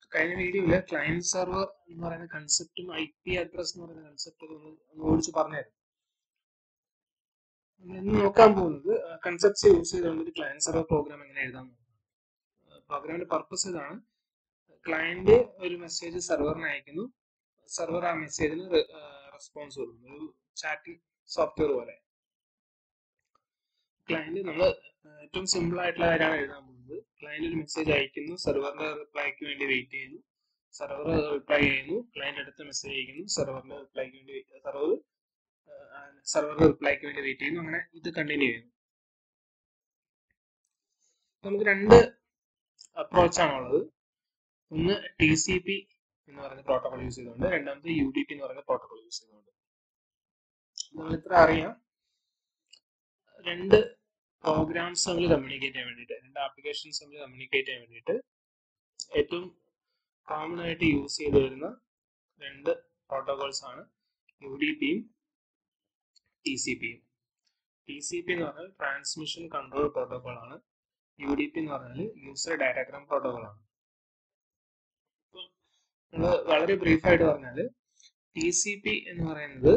കഴിഞ്ഞ വീഡിയോയില് client server എന്ന് പറയുന്ന കൺസെപ്റ്റും ഐ പി അഡ്രസ് എന്ന് പറയുന്ന കൺസെപ്റ്റ് ഒന്ന് ഓടിച്ച് പറഞ്ഞായിരുന്നു ഇന്ന് നോക്കാൻ പോകുന്നത് കൺസെപ്റ്റ്സ് യൂസ് ചെയ്തുകൊണ്ട് ഒരു ക്ലയന്റ് സെർവർ പ്രോഗ്രാം എങ്ങനെ എഴുതാൻ പ്രോഗ്രാമിന്റെ പർപ്പസ് ഇതാണ് ക്ലയന്റ് ഒരു മെസ്സേജ് സെർവറിന് അയക്കുന്നു സെർവർ ആ മെസ്സേജിന് റെസ്പോൺസ് കൊടുക്കുന്നു ഒരു ചാറ്റിംഗ് സോഫ്റ്റ്വെയർ പോലെ ക്ലയന്റ് നമ്മൾ ഏറ്റവും സിമ്പിൾ ആയിട്ടുള്ള കാര്യമാണ് എഴുതാൻ പോകുന്നത് ക്ലയന്റ് ഒരു മെസ്സേജ് അയക്കുന്നു സെർവറിന്റെ റിപ്ലൈക്ക് വേണ്ടി വെയിറ്റ് ചെയ്യുന്നു സെർവർ റിപ്ലൈ ചെയ്യുന്നു ക്ലയന്റ് അടുത്ത മെസ്സേജ് അയക്കുന്നു സെർവറിന്റെ റിപ്ലൈക്ക് വേണ്ടി സെർവർ സെർവറിന്റെ റിപ്ലൈക്ക് വേണ്ടി വെയിറ്റ് ചെയ്യുന്നു അങ്ങനെ ഇത് കണ്ടിന്യൂ ചെയ്യുന്നു നമുക്ക് രണ്ട് അപ്രോച്ച് ആണുള്ളത് ഒന്ന് ടി സി പി എന്ന് പറയുന്ന പ്രോട്ടോകോൾ യൂസ് ചെയ്തുകൊണ്ട് രണ്ടാമത് യു ഡി പി എന്ന് പറയുന്ന പ്രോട്ടോകോൾ യൂസ് ചെയ്തുകൊണ്ട് നമ്മൾ ഇത്ര അറിയാം രണ്ട് പ്രോഗ്രാംസ് തമ്മിൽ കമ്മ്യൂണിക്കേറ്റ് ചെയ്യാൻ വേണ്ടിയിട്ട് രണ്ട് ആപ്ലിക്കേഷൻസ് തമ്മിൽ കമ്മ്യൂണിക്കേറ്റ് ചെയ്യാൻ വേണ്ടിയിട്ട് ഏറ്റവും കോമൺ ആയിട്ട് യൂസ് ചെയ്ത് വരുന്ന രണ്ട് പ്രോട്ടോകോൾസ് ആണ് യു ഡി പിയും ടി സി പിയും ടി സി പി എന്ന് പറഞ്ഞാൽ ട്രാൻസ്മിഷൻ കൺട്രോൾ പ്രോട്ടോകോൾ ആണ് യു ഡി പി എന്ന് പറഞ്ഞാൽ യൂസർ ഡയറ്റാഗ്രാം പ്രോട്ടോകോൾ ആണ് നമ്മൾ വളരെ ബ്രീഫ് ആയിട്ട് പറഞ്ഞാൽ ടി സി പി എന്ന് പറയുന്നത്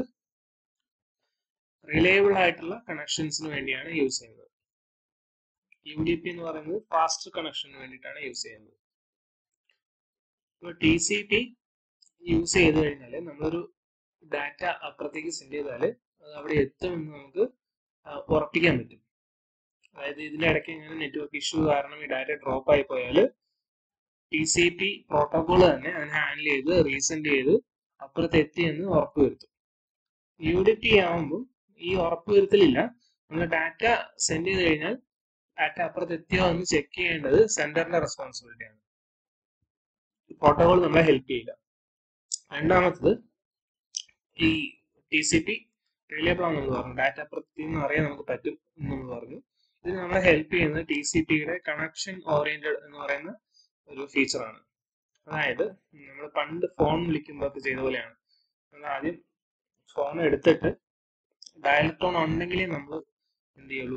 റിലയബിൾ ആയിട്ടുള്ള കണക്ഷൻസിന് വേണ്ടിയാണ് യൂസ് ചെയ്യുന്നത് യു ഡി പി എന്ന് പറയുന്നത് ഫാസ്റ്റ് കണക്ഷന് വേണ്ടിയിട്ടാണ് യൂസ് ചെയ്യുന്നത് ഇപ്പോൾ ടി സി പി യൂസ് ചെയ്ത് കഴിഞ്ഞാൽ നമ്മളൊരു ഡാറ്റ അപ്പുറത്തേക്ക് സെൻഡ് ചെയ്താൽ അത് അവിടെ എത്തുമെന്ന് നമുക്ക് ഉറപ്പിക്കാൻ പറ്റും അതായത് ഇതിന്റെ ഇടയ്ക്ക് ഇങ്ങനെ നെറ്റ്വർക്ക് ഇഷ്യൂ കാരണം ഈ ഡാറ്റ ഡ്രോപ്പ് ആയി പോയാൽ ടി സി പി പ്രോട്ടോകോൾ തന്നെ അതിനെ ഹാൻഡിൽ ചെയ്ത് റീസെൻഡ് ചെയ്ത് അപ്പുറത്ത് എത്തിയെന്ന് ഉറപ്പ് വരുത്തും യു ഡി പി ആവുമ്പോൾ ഈ ഉറപ്പ് വരുത്തലില്ല നമ്മൾ ഡാറ്റ സെൻഡ് ചെയ്ത് കഴിഞ്ഞാൽ ഡാറ്റ അപ്പുറത്ത് എത്തിയോ എന്ന് ചെക്ക് ചെയ്യേണ്ടത് സെന്ററിന്റെ റെസ്പോൺസിബിലിറ്റിയാണ് പ്രോട്ടോകോൾ നമ്മളെ ഹെൽപ്പ് ചെയ്യില്ല രണ്ടാമത്തത് ഈ ടി സി പി റിലയബിൾ ആണെന്ന് പറഞ്ഞു ഡാറ്റ അപ്പുറത്ത് നിന്ന് അറിയാൻ നമുക്ക് പറ്റും എന്ന് പറഞ്ഞു ഇത് നമ്മളെ ഹെൽപ്പ് ചെയ്യുന്നത് ടി സി പിയുടെ കണക്ഷൻ ഓറിയന്റഡ് എന്ന് പറയുന്ന ഒരു ഫീച്ചറാണ് അതായത് നമ്മൾ പണ്ട് ഫോൺ വിളിക്കുമ്പോൾ ഒക്കെ ചെയ്ത പോലെയാണ് നമ്മൾ ആദ്യം ഫോൺ എടുത്തിട്ട് ഡയൽ ടോൺ ഉണ്ടെങ്കിലേ നമ്മൾ എന്ത് ചെയ്യുള്ളൂ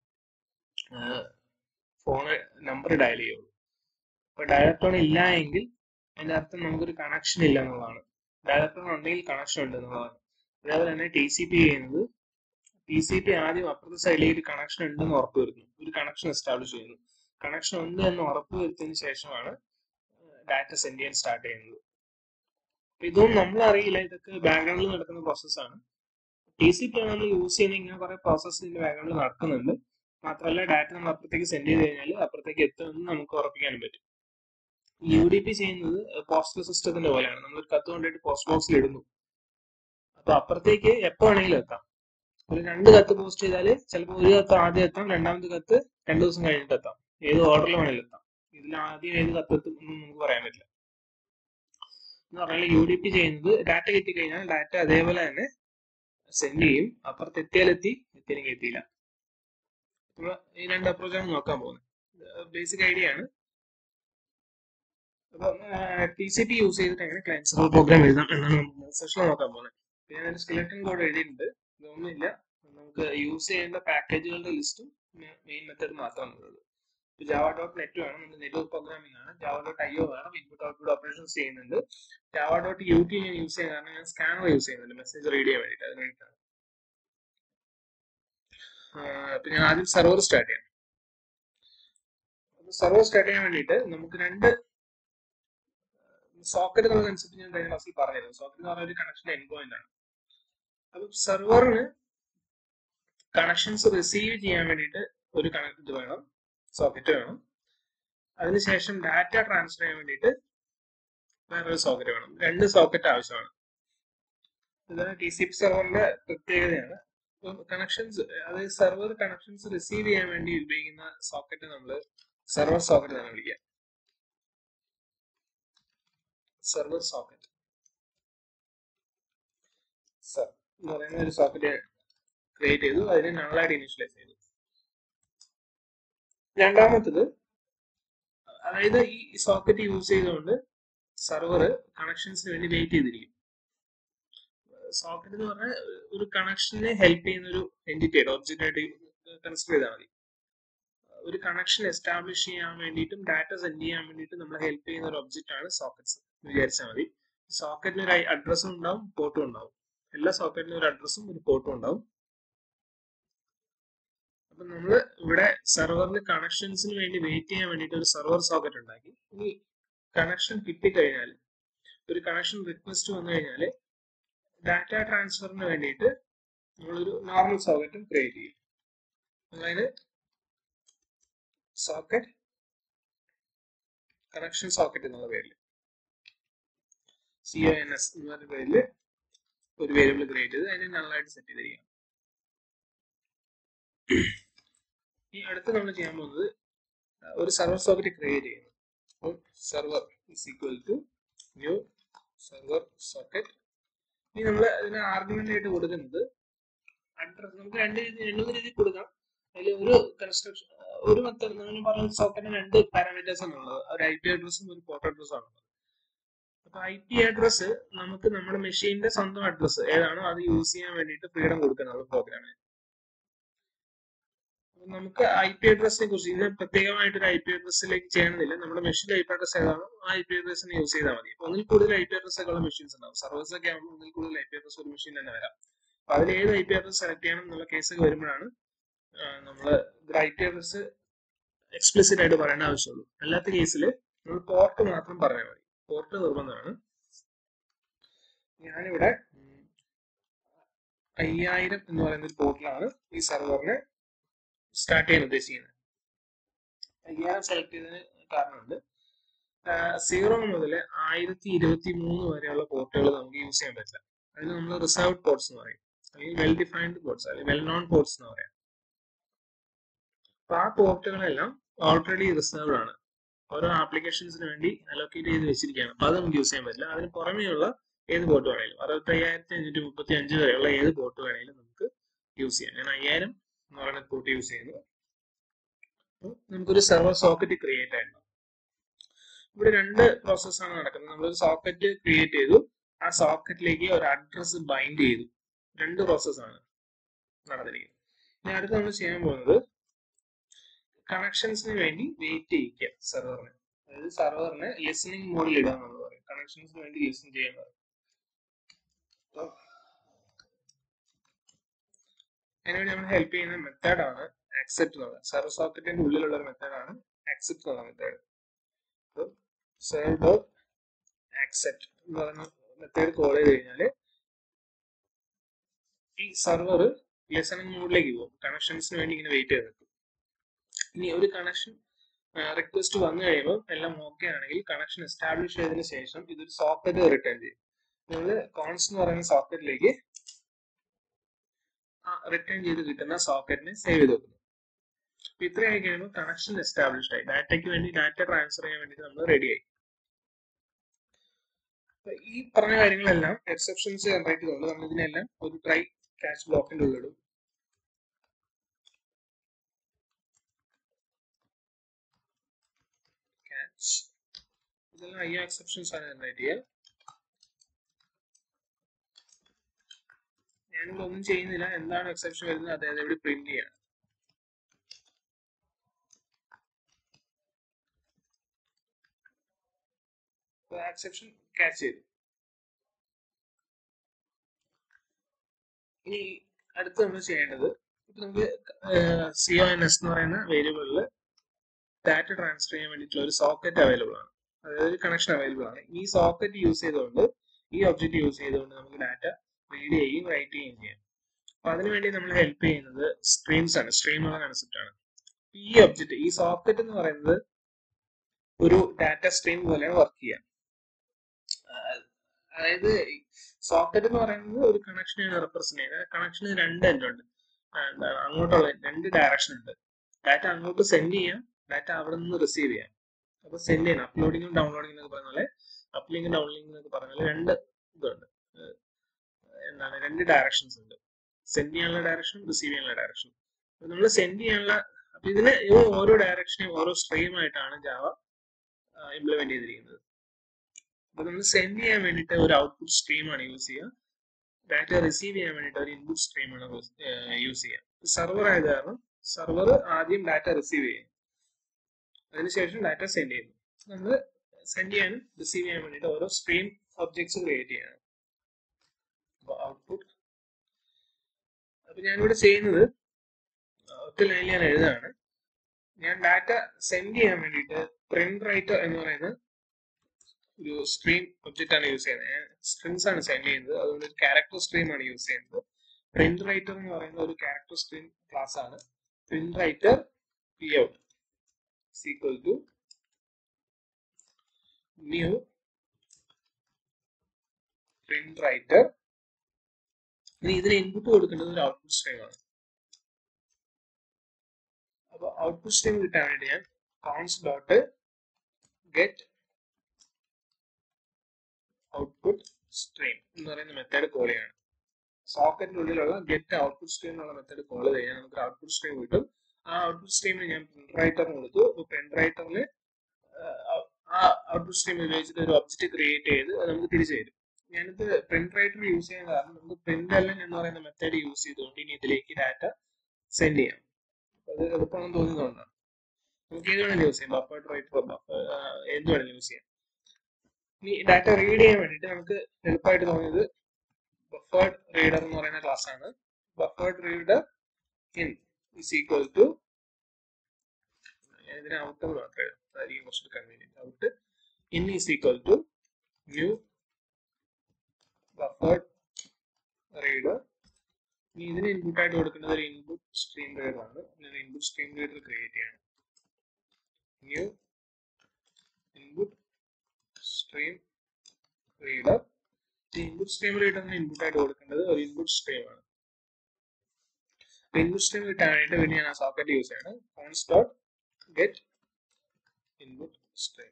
ഫോണ് നമ്പർ ഡയൽ ചെയ്യുള്ളൂ അപ്പൊ ഡയൽ ടോൺ ഇല്ല എങ്കിൽ അതിന്റെ അർത്ഥം നമുക്കൊരു കണക്ഷൻ ഇല്ല എന്നുള്ളതാണ് ഡയൽ ടോൺ ഉണ്ടെങ്കിൽ കണക്ഷൻ ഉണ്ട് എന്നുള്ളതാണ് അതേപോലെ തന്നെ ടി സി പി ചെയ്യുന്നത് ടി സി പി ആദ്യം അപ്പുറത്തെ സൈഡിലേക്ക് ഒരു കണക്ഷൻ ഉണ്ടെന്ന് ഉറപ്പ് വരുന്നു ഒരു കണക്ഷൻ എസ്റ്റാബ്ലിഷ് ചെയ്യുന്നു കണക്ഷൻ ഉണ്ട് എന്ന് ഉറപ്പ് വരുത്തിയതിനു ശേഷമാണ് ഡാറ്റ സെൻഡ് ചെയ്യാൻ സ്റ്റാർട്ട് ചെയ്യുന്നത് ഇതൊന്നും നമ്മൾ അറിയില്ല ഇതൊക്കെ ബാക്ക്ഗ്രൗണ്ടിൽ നടക്കുന്ന പ്രോസസ്സാണ് ടി സി പി ആണ് നമ്മൾ യൂസ് ചെയ്യുന്ന ഇങ്ങനെ കുറെ പ്രോസസ്സ് ഇതിന്റെ ബാക്ക്ഗ്രൗണ്ടിൽ നടക്കുന്നുണ്ട് മാത്രമല്ല ഡാറ്റ നമ്മൾ അപ്പുറത്തേക്ക് സെൻഡ് ചെയ്ത് കഴിഞ്ഞാൽ അപ്പുറത്തേക്ക് എത്തുമെന്ന് നമുക്ക് ഉറപ്പിക്കാനും പറ്റും യു ഡി പി ചെയ്യുന്നത് പോസ്റ്റൽ സിസ്റ്റത്തിന്റെ പോലെയാണ് നമ്മൾ ഒരു കത്ത് കൊണ്ടിട്ട് പോസ്റ്റ് ബോക്സിൽ ഇടുന്നു അപ്പൊ അപ്പുറത്തേക്ക് എപ്പോ വേണമെങ്കിലും എത്താം ഒരു രണ്ട് കത്ത് പോസ്റ്റ് ചെയ്താൽ ചിലപ്പോൾ ഒരു കത്ത് ആദ്യം എത്താം രണ്ടാമത്തെ കത്ത് രണ്ടു ദിവസം കഴിഞ്ഞിട്ട് എത്താം ഏത് ഓർഡറിൽ വേണമെങ്കിലും എത്താം ഇതിൽ ആദ്യം ഏത് കത്ത് എത്തും എന്ന് നമുക്ക് പറയാൻ പറ്റില്ല എന്ന് പറഞ്ഞാൽ യു ഡി പി ചെയ്യുന്നത് ഡാറ്റ കിട്ടി കഴിഞ്ഞാൽ ഡാറ്റ അതേപോലെ തന്നെ സെൻഡ് ചെയ്യും അപ്പുറത്ത് എത്തിയാലെത്തി എത്തിയില്ലെങ്കിൽ എത്തിയില്ല നമ്മൾ ഈ രണ്ട് അപ്രോച്ചാണ് നോക്കാൻ പോകുന്നത് ബേസിക് ഐഡിയ ആണ് അപ്പൊ ടി സി പി യൂസ് ചെയ്തിട്ട് എങ്ങനെ ക്ലയന്റ് സെർവർ പ്രോഗ്രാം എഴുതാം എന്നാണ് സെഷൻ നോക്കാൻ പോകുന്നത് പിന്നെ ഞാൻ സ്കെലറ്റൻ കോഡ് എഴുതിയിട്ടുണ്ട് ഇതൊന്നുമില്ല നമുക്ക് യൂസ് ചെയ്യേണ്ട പാക്കേജുകളുടെ ലിസ്റ്റും മെയിൻ മെത്തേഡ് മാത്രമാണുള്ളത് ജാവ ഡോട്ട് നെറ്റ് വേണം നമുക്ക് നെറ്റ്വർക്ക് പ്രോഗ്രാമിംഗ് ആണ് ജാവ ഡോട്ട് ഐ ഒ വേണം ഇൻപുട്ട് ഔട്ട്പുട്ട് ഓപ്പറേഷൻസ് ചെയ്യുന്നുണ്ട് ജാവ ഡോട്ട് യു ടി ഞാൻ യൂസ് ചെയ്യാൻ കാരണം ഞാൻ സ്കാനർ യൂസ് ചെയ്യുന്നുണ്ട് മെസ്സേജ് റീഡ് ചെയ്യാൻ വേണ്ടിയിട്ട് അതിന് വേണ്ടിയിട്ടാണ് അപ്പൊ ഞാൻ ആദ്യം സെർവർ സ്റ്റാർട്ട് ചെയ്യാം സെർവർ സ്റ്റാർട്ട് ചെയ്യാൻ വേണ്ടിയിട്ട് നമുക്ക് രണ്ട് സോക്കറ്റ് എന്നുള്ള കൺസെപ്റ്റ് ഞാൻ കഴിഞ്ഞ ക്ലാസ്സിൽ പറഞ്ഞിരുന്നു സോക്കറ്റ് എന്ന് പറഞ്ഞ ഒരു കണക്ഷൻ എൻ പോയിന്റ് ആണ് അപ്പൊ സെർവറിന് കണക്ഷൻസ് റിസീവ് ചെയ്യാൻ വേണ്ടിയിട്ട് ഒരു കണക്ട് ഇത് വേണം സോക്കറ്റ് വേണം അതിനുശേഷം ഡാറ്റ ട്രാൻസ്ഫർ ചെയ്യാൻ വേണ്ടിയിട്ട് വേറൊരു സോക്കറ്റ് വേണം രണ്ട് സോക്കറ്റ് ആവശ്യമാണ് ഇതാണ് ടി സി പി സെർവറിന്റെ പ്രത്യേകതയാണ് കണക്ഷൻസ് അതായത് സെർവർ കണക്ഷൻസ് റിസീവ് ചെയ്യാൻ വേണ്ടി ഉപയോഗിക്കുന്ന സോക്കറ്റ് നമ്മൾ സെർവർ സോക്കറ്റ് തന്നെ വിളിക്കുക സെർവർ സോക്കറ്റ് സർ എന്ന് പറയുന്ന ഒരു സോക്കറ്റ് ക്രിയേറ്റ് ചെയ്തു അതിനെ നള്ളായിട്ട് ഇനിഷ്യലൈസ് ചെയ്തു രണ്ടാമത്തത് അതായത് ഈ സോക്കറ്റ് യൂസ് ചെയ്തുകൊണ്ട് സെർവർ കണക്ഷൻസിന് വേണ്ടി വെയിറ്റ് ചെയ്തിരിക്കും സോക്കറ്റ് എന്ന് പറഞ്ഞാൽ ഒരു കണക്ഷനെ ഹെൽപ്പ് ചെയ്യുന്ന ഒരു എൻറ്റിറ്റി ആയിട്ട് ഒബ്ജക്റ്റ് ആയിട്ട് കൺസിഡർ ചെയ്താൽ മതി ഒരു കണക്ഷൻ എസ്റ്റാബ്ലിഷ് ചെയ്യാൻ വേണ്ടിയിട്ടും ഡാറ്റ സെൻഡ് ചെയ്യാൻ വേണ്ടിയിട്ടും നമ്മളെ ഹെൽപ്പ് ചെയ്യുന്ന ഒരു ഒബ്ജക്റ്റ് ആണ് സോക്കറ്റ്സ് വിചാരിച്ചാൽ മതി സോക്കറ്റിന് ഒരു അഡ്രസ്സും ഉണ്ടാവും പോർട്ടും ഉണ്ടാവും എല്ലാ സോക്കറ്റിനും ഒരു അഡ്രസ്സും ഒരു പോർട്ടും ഉണ്ടാവും അപ്പൊ നമ്മൾ ഇവിടെ സെർവറിന് കണക്ഷൻസിന് വേണ്ടി വെയിറ്റ് ചെയ്യാൻ വേണ്ടിയിട്ട് ഒരു സെർവർ സോക്കറ്റ് ഉണ്ടാക്കി ഇനി കണക്ഷൻ കിട്ടിക്കഴിഞ്ഞാൽ ഒരു കണക്ഷൻ റിക്വസ്റ്റ് വന്നു കഴിഞ്ഞാൽ ഡാറ്റ ട്രാൻസ്ഫറിന് വേണ്ടിയിട്ട് നമ്മളൊരു നോർമൽ സോക്കറ്റും ക്രിയേറ്റ് ചെയ്യും അതായത് സോക്കറ്റ് കണക്ഷൻ സോക്കറ്റ് എന്നുള്ള പേരിൽ സി ഒ എൻ എസ് എന്ന് പറഞ്ഞ പേരിൽ ഒരു വേരിയബിൾ ക്രിയേറ്റ് ചെയ്ത് അതിനെ നല്ലതായിട്ട് സെറ്റ് ചെയ്തിരിക്കണം ഈ അടുത്ത് നമ്മൾ ചെയ്യാൻ പോകുന്നത് ഒരു സെർവർ സോക്കറ്റ് ക്രിയേറ്റ് ചെയ്യുന്നു അപ്പോൾ server is equal to new server socket ഇനി നമ്മൾ അതിന് ആർഗ്യുമെന്റ് ആയിട്ട് കൊടുക്കുന്നത് അഡ്രസ് നമുക്ക് രണ്ട് രീതി രണ്ട് രീതിയിൽ കൊടുക്കാം അതിൽ ഒരു കൺസ്ട്രക്ഷൻ ഒരു മെത്തേഡ് നമ്മൾ പറഞ്ഞ സോക്കറ്റിന് രണ്ട് പാരാമീറ്റേഴ്സ് ആണ് ഉള്ളത് ഒരു ഐ പി അഡ്രസ്സും ഒരു പോർട്ട് അഡ്രസ്സും ആണ് ഉള്ളത് അപ്പൊ ഐ പി അഡ്രസ്സ് നമുക്ക് നമ്മുടെ മെഷീന്റെ സ്വന്തം അഡ്രസ്സ് ഏതാണോ അത് യൂസ് ചെയ്യാൻ വേണ്ടിയിട്ട് ഫ്രീഡം കൊടുക്കുന്നത് പ്രോഗ്രാമിന് നമുക്ക് ഐ പി അഡ്രസ്സിനെ കുറിച്ച് ഇത് പ്രത്യേകമായിട്ട് ഒരു ഐ പി അഡ്രസ്സിലേക്ക് ചെയ്യണമെന്നില്ല നമ്മുടെ മെഷീൻ ഐ പി അഡ്രസ് ഏതാണോ ആ ഐ പി അഡ്രസ്സിനെ യൂസ് ചെയ്താൽ മതി അപ്പൊ ഒന്നിൽ കൂടുതൽ ഐ പി അഡ്രസ് ഒക്കെ ഉള്ള മെഷീൻസ് ഉണ്ടാവും സർവീസ് ഒക്കെ ആകുമ്പോൾ ഒന്നിൽ കൂടുതൽ ഐ പി അഡ്രസ് ഒരു മെഷീൻ തന്നെ വരാം അപ്പൊ അതിൽ ഏത് ഐ പി അഡ്രസ് സെലക്ട് ചെയ്യണം എന്നുള്ള കേസൊക്കെ വരുമ്പോഴാണ് നമ്മൾ ഐ പി അഡ്രസ് എക്സ്പ്ലിസിറ്റ് ആയിട്ട് പറയേണ്ട ആവശ്യമുള്ളൂ അല്ലാത്ത കേസിൽ നമ്മൾ പോർട്ട് മാത്രം പറഞ്ഞാൽ മതി പോർട്ട് നിർബന്ധമാണ് ഞാനിവിടെ അയ്യായിരം എന്ന് പറയുന്ന ഒരു പോർട്ടിലാണ് ഈ സെർവറിനെ സ്റ്റാർട്ട് ചെയ്യാൻ ഉദ്ദേശിക്കുന്നത് അയ്യായിരം സെലക്ട് ചെയ്തതിന് കാരണമുണ്ട് സീറോ മുതൽ ആയിരത്തി ഇരുപത്തി മൂന്ന് വരെയുള്ള പോർട്ടുകൾ നമുക്ക് യൂസ് ചെയ്യാൻ പറ്റില്ല അതിന് നമ്മൾ റിസർവ്ഡ് പോർട്സ് എന്ന് പറയും അല്ലെങ്കിൽ വെൽ ഡിഫൈൻഡ് പോർട്സ് അല്ലെങ്കിൽ വെൽ നോൺ പോർട്സ് എന്ന് പറയാം അപ്പൊ ആ പോർട്ടുകളെല്ലാം ഓൾറെഡി റിസർവ്ഡ് ആണ് ഓരോ ആപ്ലിക്കേഷൻസിന് വേണ്ടി അലോക്കേറ്റ് ചെയ്ത് വെച്ചിരിക്കുകയാണ് അപ്പൊ അത് നമുക്ക് യൂസ് ചെയ്യാൻ പറ്റില്ല അതിന് പുറമെയുള്ള ഏത് പോർട്ട് വേണേലും അറുപത്തി അയ്യായിരത്തി അഞ്ഞൂറ്റി മുപ്പത്തി അഞ്ച് വരെയുള്ള ഏത് പോർട്ട് വേണേലും നമുക്ക് യൂസ് ചെയ്യാം ഞാൻ അയ്യായിരം എന്ന് പറയുന്ന പോർട്ട് യൂസ് ചെയ്യുന്നു അപ്പോൾ നമുക്കൊരു സെർവർ സോക്കറ്റ് ക്രിയേറ്റ് ആയിരുന്നു ഇവിടെ രണ്ട് പ്രോസസ്സാണ് നടക്കുന്നത് നമ്മളൊരു സോക്കറ്റ് ക്രിയേറ്റ് ചെയ്തു ആ സോക്കറ്റിലേക്ക് ഒരു അഡ്രസ് ബൈൻഡ് ചെയ്തു രണ്ട് പ്രോസസ്സാണ് നടന്നിരിക്കുന്നത് ഇനി അടുത്ത് നമ്മൾ ചെയ്യാൻ പോകുന്നത് കണക്ഷൻസിന് വേണ്ടി വെയിറ്റ് ചെയ്യിക്കുക സെർവറിന് അതായത് സെർവറിനെ ലിസണിങ് മോഡിൽ ഇടുക എന്നുള്ളത് പറയും കണക്ഷൻസിന് വേണ്ടി ലിസൺ ചെയ്യാൻ പറയും അതിനുവേണ്ടി നമ്മൾ ഹെൽപ്പ് ചെയ്യുന്ന മെത്തേഡാണ് ആക്സെപ്റ്റ് എന്നുള്ളത് സെർവർ സോക്കറ്റിന്റെ ഉള്ളിലുള്ള ഒരു മെത്തേഡാണ് ആക്സെപ്റ്റ് എന്നുള്ള മെത്തേഡ് സെർവ് ഡോട്ട് ആക്സെപ്റ്റ് എന്ന് പറയുന്ന മെത്തേഡ് കോൾ ചെയ്ത് കഴിഞ്ഞാൽ ഈ സെർവർ ലിസണിങ് മോഡിലേക്ക് പോകും കണക്ഷൻസിന് വേണ്ടി ഇങ്ങനെ വെയിറ്റ് ചെയ്ത് നിൽക്കും ഇനി ഒരു കണക്ഷൻ റിക്വസ്റ്റ് വന്നു കഴിയുമ്പോൾ എല്ലാം ഓക്കെ ആണെങ്കിൽ കണക്ഷൻ എസ്റ്റാബ്ലിഷ് ചെയ്തതിനു ശേഷം ഇതൊരു സോക്കറ്റ് റിട്ടേൺ ചെയ്യും നിങ്ങൾ കോൺസ് എന്ന് പറയുന്ന സോക്കറ്റിലേക്ക് റിട്ടേൺ ചെയ്ത് കിട്ടുന്ന സോക്കറ്റിനെ സേവ് ചെയ്ത് വെക്കുന്നു അപ്പൊ ഇത്രയായി കഴിയുമ്പോൾ കണക്ഷൻ എസ്റ്റാബ്ലിഷ്ഡ് ആയി ഡാറ്റയ്ക്ക് വേണ്ടി ഡാറ്റ ട്രാൻസ്ഫർ ചെയ്യാൻ വേണ്ടി നമ്മൾ റെഡി ആയി ഈ പറഞ്ഞ കാര്യങ്ങളെല്ലാം എക്സെപ്ഷൻസ് ജനറേറ്റ് ചെയ്തുകൊണ്ട് നമ്മൾ ഇതിനെല്ലാം ഒരു ട്രൈ ക്യാഷ് ബ്ലോക്കിന്റെ ഉള്ളിടും ക്യാച്ച് ഇതെല്ലാം ഐ എക്സെപ്ഷൻസ് ആണ് ജനറേറ്റ് ചെയ്യുക ഞാനിവിടെ ഒന്നും ചെയ്യുന്നില്ല എന്താണ് എക്സെപ്ഷൻ വരുന്നത് അതായത് ഇവിടെ പ്രിന്റ് ചെയ്യാണ് എക്സെപ്ഷൻ ക്യാച്ച് ചെയ്തു ഇനി അടുത്ത് നമ്മൾ ചെയ്യേണ്ടത് ഇപ്പൊ നമുക്ക് സി ഒ എൻ എസ് എന്ന് പറയുന്ന വേരിയബിളിൽ ഡാറ്റ ട്രാൻസ്ഫർ ചെയ്യാൻ വേണ്ടിയിട്ടുള്ള ഒരു സോക്കറ്റ് അവൈലബിൾ ആണ് അതായത് ഒരു കണക്ഷൻ അവൈലബിൾ ആണ് ഈ സോക്കറ്റ് യൂസ് ചെയ്തുകൊണ്ട് ഈ ഒബ്ജക്റ്റ് യൂസ് ചെയ്തുകൊണ്ട് നമുക്ക് ഡാറ്റ റീഡ് ചെയ്യുകയും റൈറ്റ് ചെയ്യുകയും ചെയ്യാം അപ്പൊ അതിനുവേണ്ടി നമ്മൾ ഹെൽപ്പ് ചെയ്യുന്നത് സ്ട്രീംസ് ആണ് സ്ട്രീം എന്ന കൺസെപ്റ്റ് ആണ് ഈ ഒബ്ജക്റ്റ് ഈ സോക്കറ്റ് എന്ന് പറയുന്നത് ഒരു ഡാറ്റ സ്ട്രീം പോലെയാണ് വർക്ക് ചെയ്യുക അതായത് സോക്കറ്റ് എന്ന് പറയുന്നത് ഒരു കണക്ഷനെയാണ് റെപ്രസെന്റ് ചെയ്യുന്നത് കണക്ഷന് രണ്ട് എൻഡ് ഉണ്ട് എന്താണ് അങ്ങോട്ടുള്ള രണ്ട് ഡയറക്ഷൻ ഉണ്ട് ഡാറ്റ അങ്ങോട്ട് സെൻഡ് ചെയ്യാം ഡാറ്റ അവിടെ നിന്ന് റിസീവ് ചെയ്യാം അപ്പൊ സെൻഡ് ചെയ്യണം അപ്ലോഡിങ്ങും ഡൗൺലോഡിംഗ് എന്നൊക്കെ പറഞ്ഞ പോലെ അപ്ലിങ്ങും ഡൗൺലിംഗ് എന്നൊക്കെ പറഞ്ഞ പോലെ രണ്ട് ഇതുണ്ട് എന്താണ് രണ്ട് ഡയറക്ഷൻസ് ഉണ്ട് സെൻഡ് ചെയ്യാനുള്ള ഡയറക്ഷൻ റിസീവ് ചെയ്യാനുള്ള ഡയറക്ഷൻ നമ്മൾ സെൻഡ് ചെയ്യാനുള്ള അപ്പൊ ഇതിന് ഓരോ ഡയറക്ഷനെയും ഓരോ സ്ട്രീം ആയിട്ടാണ് ജാവ ഇംപ്ലിമെന്റ് ചെയ്തിരിക്കുന്നത് അപ്പൊ നമ്മൾ സെൻഡ് ചെയ്യാൻ വേണ്ടിയിട്ട് ഒരു ഔട്ട്പുട്ട് സ്ട്രീമാണ് യൂസ് ചെയ്യുക ഡാറ്റ റിസീവ് ചെയ്യാൻ വേണ്ടിയിട്ട് ഒരു ഇൻപുട്ട് സ്ട്രീമാണ് യൂസ് ചെയ്യുക സെർവർ ആയത് കാരണം സെർവർ ആദ്യം ഡാറ്റ റിസീവ് ചെയ്യും അതിനുശേഷം ഡാറ്റ സെൻഡ് ചെയ്യുന്നു നമ്മൾ സെൻഡ് ചെയ്യാനും റിസീവ് ചെയ്യാൻ വേണ്ടിയിട്ട് ഓരോ സ്ട്രീം ഒബ്ജക്ട്സ് ക്രിയേറ്റ് ചെയ്യണം അപ്പോൾ ഔട്ട്പുട്ട് അപ്പൊ ഞാനിവിടെ ചെയ്യുന്നത് ഒറ്റ ലൈനിൽ ഞാൻ എഴുതാണ് ഞാൻ ഡാറ്റ സെൻഡ് ചെയ്യാൻ വേണ്ടിയിട്ട് പ്രിന്റ് റൈറ്റർ എന്ന് പറയുന്ന ഒരു സ്ട്രീം ഒബ്ജക്റ്റ് ആണ് യൂസ് ചെയ്യുന്നത് ഞാൻ സ്ട്രിങ്സ് ആണ് സെൻഡ് ചെയ്യുന്നത് അതുകൊണ്ട് ഒരു ക്യാരക്ടർ സ്ട്രീം ആണ് യൂസ് ചെയ്യുന്നത് പ്രിന്റ് റൈറ്റർ എന്ന് പറയുന്ന ഒരു ക്യാരക്ടർ സ്ട്രീം ക്ലാസ് ആണ് print writer P out equal to new print writer ഇനി ഇതിന് ഇൻപുട്ട് കൊടുക്കേണ്ടത് ഒരു ഔട്ട്പുട്ട് സ്ട്രീം ആണ് അപ്പൊ ഔട്ട്പുട്ട് സ്ട്രീം കിട്ടാൻ വേണ്ടി ഞാൻ cons dot get output stream എന്ന് പറയുന്ന മെത്തേഡ് കോൾ ചെയ്യാണ് സോക്കറ്റിനുള്ളിലുള്ള ഗെറ്റ് ഔട്ട്പുട്ട് സ്ട്രീം എന്നുള്ള മെത്തേഡ് കോൾ ചെയ്യാൻ നമുക്ക് ഔട്ട്പുട്ട് സ്ട്രീം കിട്ടും ആ ഔട്ട്പുട്ട് സ്ട്രീമിൽ ഞാൻ പ്രിന്റ് റൈറ്ററിന് കൊടുത്തു അപ്പൊ പ്രിന്റ് റൈറ്ററിൽ ആ ഔട്ട്പുട്ട് സ്ട്രീം ഉപയോഗിച്ചിട്ട് ഒരു ഒബ്ജക്റ്റ് ക്രിയേറ്റ് ചെയ്ത് അത് നമുക്ക് തിരിച്ചു തരും ഞാനിത് പ്രിന്റ് റൈറ്റർ യൂസ് ചെയ്യാൻ കാരണം നമുക്ക് പ്രിന്റ് എല്ലാം എന്ന് പറയുന്ന മെത്തേഡ് യൂസ് ചെയ്തുകൊണ്ട് ഇനി ഇതിലേക്ക് ഡാറ്റ സെൻഡ് ചെയ്യാം അത് എളുപ്പമാണെന്ന് തോന്നുന്നതുകൊണ്ടാണ് നമുക്ക് ഏത് വേണമെങ്കിലും യൂസ് ചെയ്യാം ബഫേർഡ് റൈറ്റർ എന്ത് വേണമെങ്കിലും യൂസ് ചെയ്യാം ഇനി ഡാറ്റ റീഡ് ചെയ്യാൻ വേണ്ടിയിട്ട് നമുക്ക് എളുപ്പമായിട്ട് തോന്നിയത് ബഫേർഡ് റീഡർ എന്ന് പറയുന്ന ക്ലാസ് ആണ് buffered reader in is equal to ഇതിന് ഔട്ട് എന്ന് മാത്രമേ എഴുതാം അതായിരിക്കും കുറച്ചുകൂടി convenient out in is equal to new buffered reader ഇനി ഇതിന് ഇൻപുട്ട് ആയിട്ട് കൊടുക്കുന്നത് ഒരു ഇൻപുട്ട് സ്ട്രീം റീഡർ ആണ് ഒരു ഇൻപുട്ട് സ്ട്രീം റീഡർ ക്രിയേറ്റ് ചെയ്യണം new input stream reader input stream റീഡറിന് ഇൻപുട്ട് ആയിട്ട് കൊടുക്കേണ്ടത് ഒരു ഇൻപുട്ട് സ്ട്രീം ആണ് ഇൻപുട്ട് സ്ട്രീം കിട്ടാൻ വേണ്ടിയിട്ട് പിന്നെ ഞാൻ ആ സോക്കറ്റ് യൂസ് ചെയ്യണം cons dot get input stream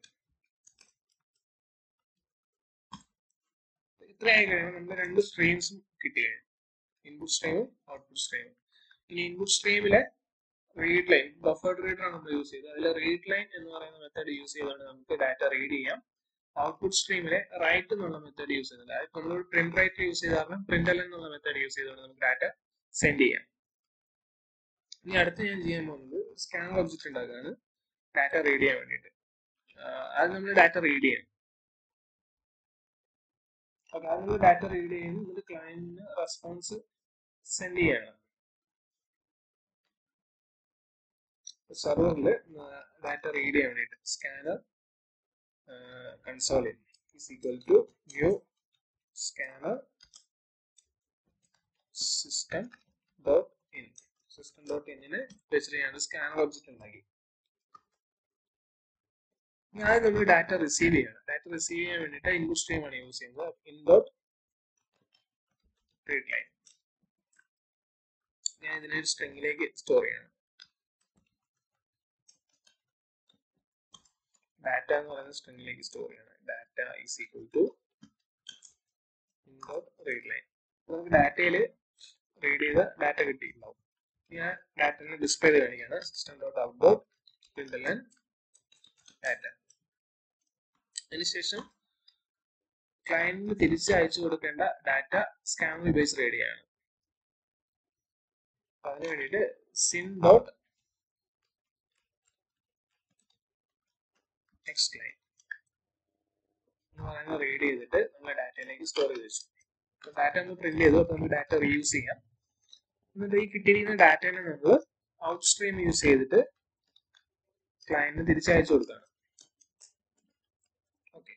ഇത്രയായി കഴിയുമ്പോൾ നമ്മൾ രണ്ട് സ്ട്രീംസും കിട്ടി കഴിഞ്ഞു ഇൻപുട്ട് സ്ട്രീമും ഔട്ട്പുട്ട് സ്ട്രീമും ഇനി ഇൻപുട്ട് സ്ട്രീമിലെ റീഡ് ലൈൻ ബഫേർഡ് റീഡർ ആണ് നമ്മൾ യൂസ് ചെയ്തത് അതിൽ റീഡ് ലൈൻ എന്ന് പറയുന്ന മെത്തേഡ് യൂസ് ചെയ്തുകൊണ്ട് നമുക്ക് ഡാറ്റ റീഡ് ചെയ്യാം ഔട്ട്പുട്ട് സ്ട്രീമിലെ റൈറ്റ് എന്നുള്ള മെത്തേഡ് യൂസ് ചെയ്തത് അതായത് നമ്മൾ പ്രിന്റ് റൈറ്റ് യൂസ് ചെയ്ത കാരണം പ്രിന്റ് എൽ എന്നുള്ള മെത്തേഡ് യൂസ് ചെയ്തുകൊണ്ട് നമുക്ക് ഡാറ്റ സെൻഡ് ചെയ്യാം ഇനി അടുത്ത് ഞാൻ ചെയ്യാൻ പോകുന്നത് സ്കാനർ ഒബ്ജക്റ്റ് ഉണ്ടാക്കുകയാണ് ഡാറ്റ റീഡ് ചെയ്യാൻ വേണ്ടിയിട്ട് അത് നമ്മൾ ഡാറ്റ റീഡ് ചെയ്യണം അപ്പൊ അത് നമ്മൾ ഡാറ്റ റീഡ് ചെയ്യുന്നു എന്നിട്ട് ക്ലയന്റിന് റെസ്പോൺസ് സെൻഡ് ചെയ്യണം സെർവറിൽ ഡാറ്റ റീഡ് ചെയ്യാൻ വേണ്ടിയിട്ട് സ്കാനർ കൺസോളിൽ is equal to new scanner system dot in system dot ഇന്നിന് വെച്ചിട്ട് ഞാൻ സ്കാനർ ഒബ്ജക്റ്റ് ഉണ്ടാക്കി ഞാൻ നമ്മൾ ഡാറ്റ റിസീവ് ചെയ്യണം ഡാറ്റ റിസീവ് ചെയ്യാൻ വേണ്ടിയിട്ട് ഇൻപുട്ട് സ്ട്രീം ആണ് യൂസ് ചെയ്യുന്നത് ഇൻ ഡോട്ട് റീഡ് ലൈൻ ഞാൻ ഇതിനെ ഒരു സ്ട്രിങ്ങിലേക്ക് സ്റ്റോർ ചെയ്യണം ഡാറ്റ എന്ന് പറയുന്ന സ്ട്രിങ്ങിലേക്ക് സ്റ്റോർ ചെയ്യണം data is equal to in dot read line നമുക്ക് ഡാറ്റയിൽ റീഡ് ചെയ്ത ഡാറ്റ കിട്ടിയിട്ടുണ്ടാവും ഞാൻ ഡാറ്റനെ ഡിസ്പ്ലേ ചെയ്ത് കാണിക്കുകയാണ് system dot out dot println data അതിനുശേഷം ക്ലയന്റിന് തിരിച്ച് അയച്ചു കൊടുക്കേണ്ട ഡാറ്റ സ്കാനർ ഉപയോഗിച്ച് റീഡ് ചെയ്യാണ് അപ്പൊ അതിന് വേണ്ടിയിട്ട് സിൻ ഡോട്ട് നെക്സ്റ്റ് ലൈൻ എന്ന് പറയുന്നത് റീഡ് ചെയ്തിട്ട് നമ്മൾ ഡാറ്റയിലേക്ക് സ്റ്റോർ ചെയ്ത് വെച്ചു അപ്പൊ ഡാറ്റ നമ്മൾ പ്രിന്റ് ചെയ്തു അപ്പൊ നമുക്ക് ഡാറ്റ റീയൂസ് ചെയ്യാം എന്നിട്ട് ഈ കിട്ടിയിരിക്കുന്ന ഡാറ്റനെ നമ്മൾ ഔട്ട് സ്ട്രീം യൂസ് ചെയ്തിട്ട് ക്ലയന്റിന് തിരിച്ചയച്ചു കൊടുക്കുകയാണ് ഓക്കെ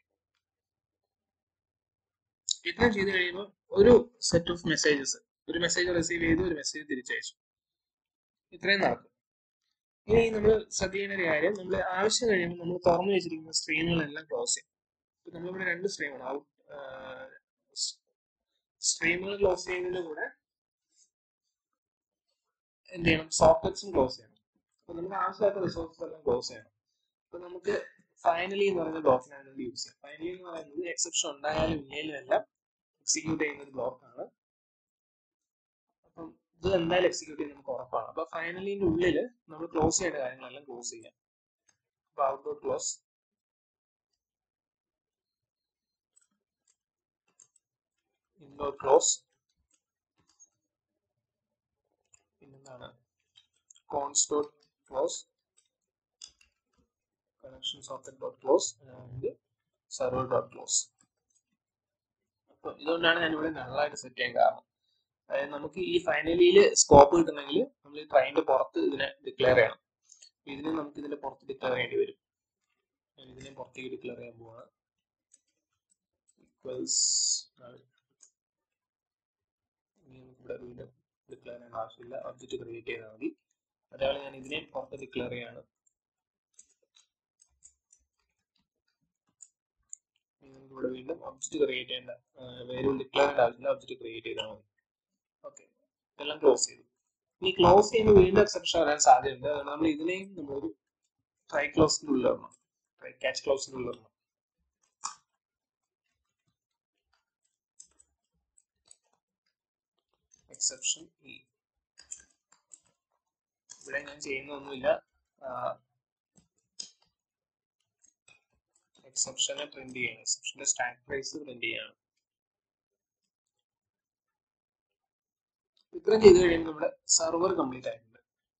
ഇത്രയും ചെയ്ത് കഴിയുമ്പോൾ ഒരു സെറ്റ് ഓഫ് മെസ്സേജസ് ഒരു മെസ്സേജ് റിസീവ് ചെയ്തു ഒരു മെസ്സേജ് തിരിച്ചയച്ചു ഇത്രയും നടക്കും ഇനി നമ്മൾ ശ്രദ്ധിക്കേണ്ട ഒരു കാര്യം നമ്മൾ ആവശ്യം കഴിയുമ്പോൾ നമ്മൾ തുറന്നു വെച്ചിരിക്കുന്ന സ്ട്രീമുകളെല്ലാം ക്ലോസ് ചെയ്യും ഇപ്പൊ നമ്മളിവിടെ രണ്ട് സ്ട്രീമാണ് ഔട്ട് സ്ട്രീമുകൾ ക്ലോസ് ചെയ്യുന്നതിന്റെ കൂടെ എന്ത് ചെയ്യണം സോക്കറ്റ്സും ക്ലോസ് ചെയ്യണം അപ്പൊ നമുക്ക് ആവശ്യമായിട്ട് റിസോഴ്സസ് എല്ലാം ക്ലോസ് ചെയ്യണം അപ്പൊ നമുക്ക് ഫൈനലി എന്ന് പറയുന്ന ബ്ലോക്കിനാണ് വേണ്ടി യൂസ് ചെയ്യാം ഫൈനലി എന്ന് പറയുന്നത് എക്സെപ്ഷൻ ഉണ്ടായാലും ഇല്ലെങ്കിലും എല്ലാം എക്സിക്യൂട്ട് ചെയ്യുന്ന ഒരു ബ്ലോക്കാണ് അപ്പം ഇത് എന്തായാലും എക്സിക്യൂട്ട് ചെയ്യുന്നത് നമുക്ക് ഉറപ്പാണ് അപ്പൊ ഫൈനലിന്റെ ഉള്ളിൽ നമ്മൾ ക്ലോസ് ചെയ്യേണ്ട കാര്യങ്ങളെല്ലാം ക്ലോസ് ചെയ്യാം അപ്പൊ ഔട്ട്ഡോർ ക്ലോസ് ഇൻഡോർ ക്ലോസ് പിന്നെന്താണ് കോൺസ്റ്റോട്ട് close connection socket dot close and server dot close അപ്പോൾ ഇതുകൊണ്ടാണ് ഞാൻ ഇവിടെ നള്ളായിട്ട് സെറ്റ് ചെയ്യാൻ കാരണം അതായത് നമുക്ക് ഈ ഫൈനലിയിൽ സ്കോപ്പ് കിട്ടണമെങ്കിൽ നമ്മൾ ഈ ട്രൈൻ്റെ പുറത്ത് ഇതിനെ ഡിക്ലെയർ ചെയ്യണം ഇതിനെ നമുക്ക് ഇതിന്റെ പുറത്ത് ഡിക്ലെയർ ചെയ്യേണ്ടി വരും ഞാൻ ഇതിനെ പുറത്തേക്ക് ഡിക്ലെയർ ചെയ്യാൻ പോവാണ് ഈക്വൽസ് ഇനി നമുക്ക് ഇവിടെ വീണ്ടും ഡിക്ലെയർ ചെയ്യേണ്ട ആവശ്യമില്ല ഒബ്ജക്റ്റ് ക്രിയേറ്റ് ചെയ്താൽ മതി അതേപോലെ ഞാൻ ഇതിനെ പുറത്ത് ഡിക്ലെയർ ചെയ്യാണ് നമുക്ക് ഇവിടെ വീണ്ടും ഒബ്ജക്റ്റ് ക്രിയേറ്റ് ചെയ്യേണ്ട വേരിയബിൾ ഡിക്ലെയർ ചെയ്യേണ്ട ആവശ്യമില്ല ഒബ്ജക്റ്റ് ക്രിയേറ്റ് ചെയ്താൽ മതി ഓക്കെ ഇതെല്ലാം ക്ലോസ് ചെയ്തു ഇനി ക്ലോസ് ചെയ്യുമ്പോൾ വീണ്ടും എക്സെപ്ഷൻ വരാൻ സാധ്യതയുണ്ട് അതുകൊണ്ട് നമ്മൾ ഇതിനെയും നമ്മളൊരു ട്രൈ ക്ലോസിന്റെ ഉള്ളിൽ ഇടണം ട്രൈ ക്യാച്ച് ക്ലോസിന്റെ ഉള്ളിൽ ഇടണം എക്സെപ്ഷൻ ഇ ഇവിടെ ഞാൻ ചെയ്യുന്നൊന്നുമില്ല എക്സെപ്ഷനെ പ്രിന്റ് ചെയ്യണം എക്സെപ്ഷന്റെ സ്റ്റാക്ക് പ്രൈസ് പ്രിന്റ് ചെയ്യണം ഇത്രയും ചെയ്ത് കഴിയുമ്പോൾ നമ്മുടെ സെർവർ കംപ്ലീറ്റ് ആയിട്ടുണ്ട്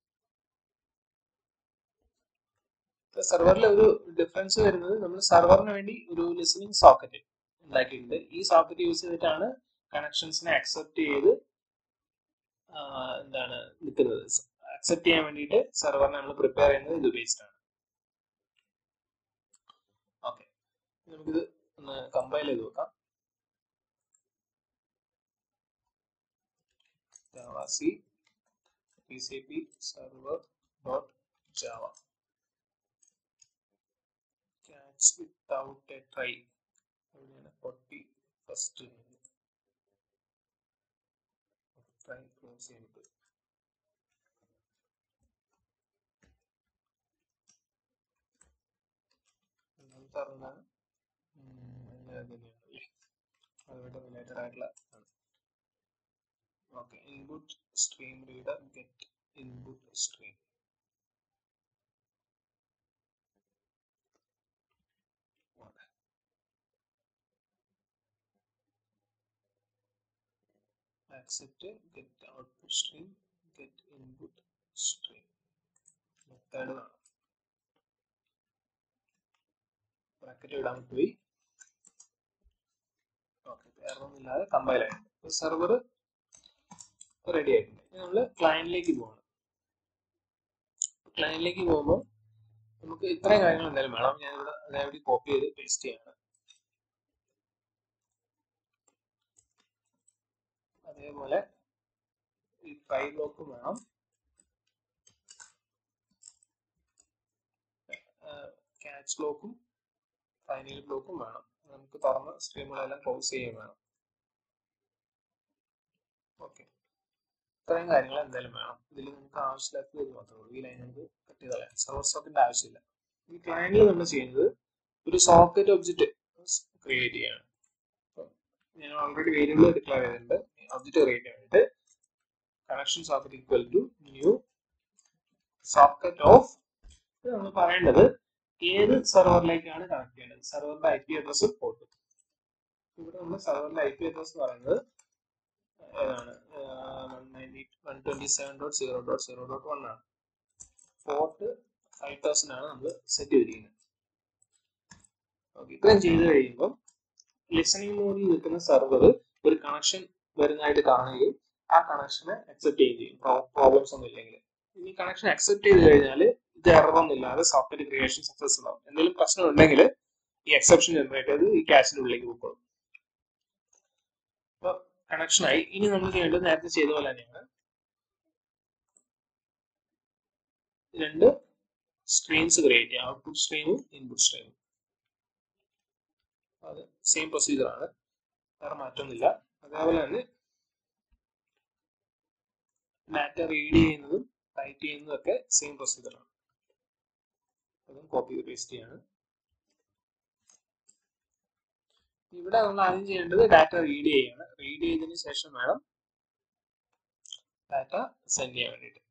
സെർവറിൽ ഒരു ഡിഫറൻസ് വരുന്നത് നമ്മൾ സെർവറിന് വേണ്ടി ഒരു ലിസണിങ് സോക്കറ്റ് ഉണ്ടാക്കിയിട്ടുണ്ട് ഈ സോക്കറ്റ് യൂസ് ചെയ്തിട്ടാണ് കണക്ഷൻസിനെ അക്സെപ്റ്റ് ചെയ്ത് എന്താണ് നിൽക്കുന്നത് അക്സെപ്റ്റ് ചെയ്യാൻ വേണ്ടിയിട്ട് സെർവറിനെ നമ്മൾ പ്രിപ്പയർ ചെയ്യുന്നത് ഇത് ഉപയോഗിച്ചിട്ടാണ് ഓക്കെ നമുക്കിത് ഒന്ന് കമ്പൈൽ ചെയ്ത് നോക്കാം java c tcp server dot java catch without a try അവിടെയാണ് ഫോർട്ടി ഫസ്റ്റ് ട്രൈ ക്ലോസ് ചെയ്യുന്നത് രണ്ടാമത്തെ അറിഞ്ഞാണ് അങ്ങനെ തന്നെയാണല്ലേ അതുമായിട്ട് റിലേറ്റഡ് ആയിട്ടുള്ള okay input stream reader get input stream accept get output stream get input stream method ആണ് ബ്രാക്കറ്റ് ഇടാൻ പോയി ഓക്കെ വേറൊന്നുമില്ലാതെ കമ്പൈൽ ആയിട്ട് സെർവർ റെഡി ആയിട്ടുണ്ട് ഇനി നമ്മൾ ക്ലയന്റിലേക്ക് പോകണം ക്ലയന്റിലേക്ക് പോകുമ്പോൾ നമുക്ക് ഇത്രയും കാര്യങ്ങൾ എന്തായാലും വേണം ഞാൻ ഇവിടെ അതേപടി കോപ്പി ചെയ്ത് പേസ്റ്റ് ചെയ്യാണ് അതേപോലെ ഈ ട്രൈ ബ്ലോക്കും വേണം ക്യാച്ച് ബ്ലോക്കും ഫൈനൽ ബ്ലോക്കും വേണം നമുക്ക് തുറന്ന് സ്ട്രീമുകളെല്ലാം ക്ലോസ് ചെയ്യുകയും വേണം ഓക്കെ ഇത്രയും കാര്യങ്ങൾ എന്തായാലും വേണം ഇതിൽ നമുക്ക് ആവശ്യമില്ലാത്തത് ഇത് മാത്രമേ ഉള്ളൂ ഈ ലൈൻ നമുക്ക് കട്ട് ചെയ്ത് കളയാം സെർവർ സോക്കറ്റിന്റെ ആവശ്യമില്ല ഈ ക്ലയന്റിൽ നമ്മൾ ചെയ്യുന്നത് ഒരു സോക്കറ്റ് ഒബ്ജക്റ്റ് ക്രിയേറ്റ് ചെയ്യാണ് ഞാൻ ഓൾറെഡി വേരിയബിൾ ഡിക്ലെയർ ചെയ്തിട്ടുണ്ട് ഒബ്ജക്റ്റ് ക്രിയേറ്റ് ചെയ്യാനായിട്ട് connection socket equal to new socket of നമ്മൾ പറയേണ്ടത് ഏത് സെർവറിലേക്കാണ് കണക്ട് ചെയ്യേണ്ടത് സെർവറിന്റെ ഐ പി അഡ്രസ് പോർട്ട് ഇവിടെ നമ്മൾ സെർവറിന്റെ ഐ പി അഡ്രസ് പറയുന്നത് ഏതാണ് one ninety one twenty seven dot zero dot zero dot one ആണ് പോർട്ട് ഫൈവ് തൗസൻഡ് ആണ് നമ്മൾ സെറ്റ് ചെയ്തിരിക്കുന്നത് ഓക്കെ ഇത്രയും ചെയ്ത് കഴിയുമ്പോൾ ലിസണിങ് മോഡിൽ നിൽക്കുന്ന സെർവർ ഒരു കണക്ഷൻ വരുന്നതായിട്ട് കാണുകയും ആ കണക്ഷനെ അക്സെപ്റ്റ് ചെയ്യുകയും ചെയ്യും പ്രോബ്ലംസ് ഒന്നും ഇല്ലെങ്കിൽ ഇനി കണക്ഷൻ അക്സെപ്റ്റ് ചെയ്ത് കഴിഞ്ഞാൽ ഇത് എററൊന്നും ഇല്ലാതെ സോഫ്റ്റ്വെയർ ക്രിയേഷൻ സക്സസ് ഉണ്ടാവും എന്തെങ്കിലും പ്രശ്നം ഉണ്ടെങ്കിൽ ഈ എക്സെപ്ഷൻ ജനറേറ്റ് ചെയ്ത് ഈ ക്യാഷിന്റെ ഉള്ളിലേക്ക് പോയിക്കോളും അപ്പൊ കണക്ഷൻ ആയി ഇനി നമ്മൾ ചെയ്യേണ്ടത് നേരത്തെ ചെയ്ത പോലെ തന്നെയാണ് രണ്ട് സ്ട്രീംസ് ക്രിയേറ്റ് ചെയ്യാം ഔട്ട്പുട്ട് സ്ട്രീമും ഇൻപുട്ട് സ്ട്രീമും അത് സെയിം പ്രൊസീജിയർ ആണ് വേറെ മാറ്റമൊന്നുമില്ല അതേപോലെ തന്നെ ഡാറ്റ റീഡ് ചെയ്യുന്നതും റൈറ്റ് ചെയ്യുന്നതും ഒക്കെ സെയിം പ്രൊസീജിയർ ആണ് അതും കോപ്പി ചെയ്ത് പേസ്റ്റ് ചെയ്യാണ് ഇവിടെ നമ്മൾ ആദ്യം ചെയ്യേണ്ടത് ഡാറ്റ റീഡ് ചെയ്യാണ് റീഡ് ചെയ്തതിന് ശേഷം വേണം ഡാറ്റ സെൻഡ് ചെയ്യാൻ വേണ്ടിയിട്ട്